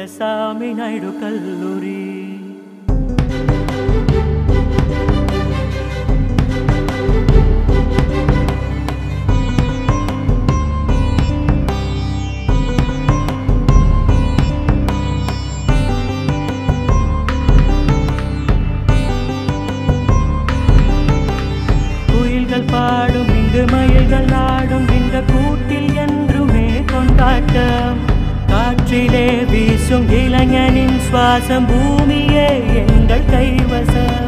వెంకటస్వామి నాయుడు కల్లూరి குயில்கள் பாடும் இங்கு மயில்கள் ஆடும் இந்த கூட்டில் என்றுமே கொண்டாட்டம் காற்றிலே வீசும் இளைஞனின் சுவாசம் பூமியே எங்கள் கைவசம்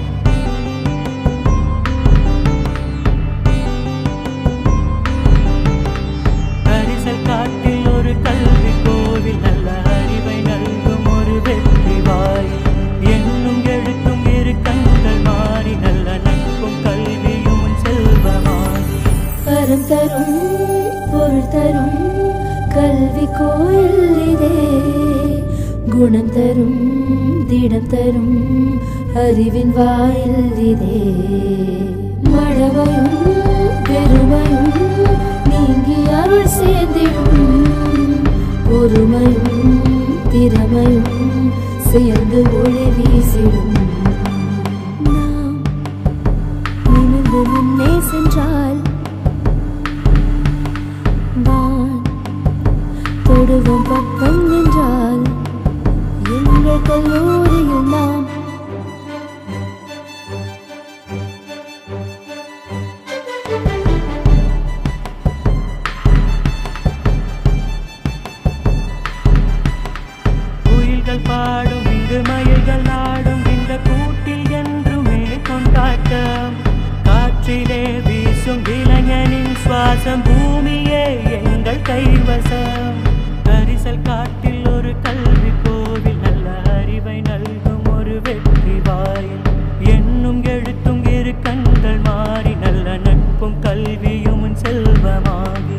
பரிசல் காட்டில் ஒரு கல்வி கோவில் நல்ல அறிவை நல்கும் ஒரு வெற்றி வாய் என்னும் எழுத்தும் இரு கண்கள் மாறி நல்ல நட்பும் கல்வியும் உன் செல்வமாகி வரம் தரும் பொருள் தரும் கல்வி கோயில் இதே குணம் தரும் திடம் தரும் அறிவின் வாயில் இதே மழவையும் பெருமையும் நீங்கி அருள் சேர்ந்திடும் பொறுமையும் திறமையும் சேர்ந்து ஒளி வீசிடும் நாம் நிமிர்ந்து முன்னே சென்றால் வான் தொடுவோம் பக்கம் நின்றால் எங்கள் கல்லூரியில் நாம் குயில்கள் பாடும் இங்கு மயில்கள் ஆடும் இந்த கூட்டில் என்றுமே கொண்டாட்டம் காற்றிலே வீசும் இளைஞனின் சுவாசம் பூமியே எங்கள் கைவசம் பரிசல் காட்டில் ஒரு கல்வி கோவில் நல்ல அறிவை நல்கும் ஒரு வெற்றி வாயில் என்னும் எழுத்தும் இரு கண்கள் மாறி நல்ல நட்பும் கல்வியும் உன் செல்வமாகி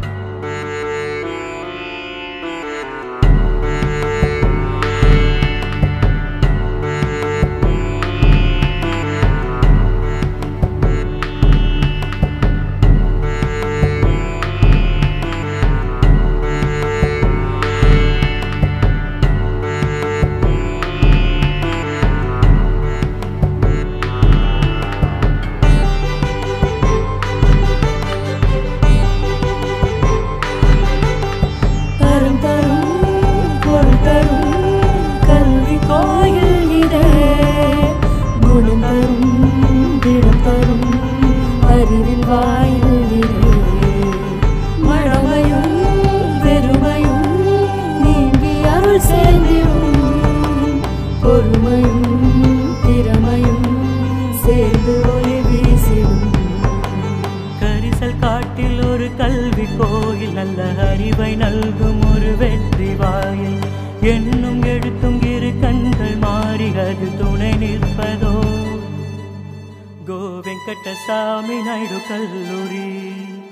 வரம் தரும் பொருள் தரும் கல்வி கோயில் இதே குணம் தரும் திடம் தரும் அறிவின் வாயில் இதே மழமையும் பெருமையும் நீங்கி அருள் சேர்ந்திடும் பொறுமையும் திறமையும் சேர்ந்து ஒளி வீசிடும் கரிசல் காட்டில் ஒரு கல்வி கோயில் நல்ல அறிவை நல்கும் ஒரு வெற்றி வாயில் என்னும் எழுத்தும் இரு கண்கள் மாறி அது துணை நிற்பதோ கோ வெங்கடசாமி நாயுடு கல்லூரி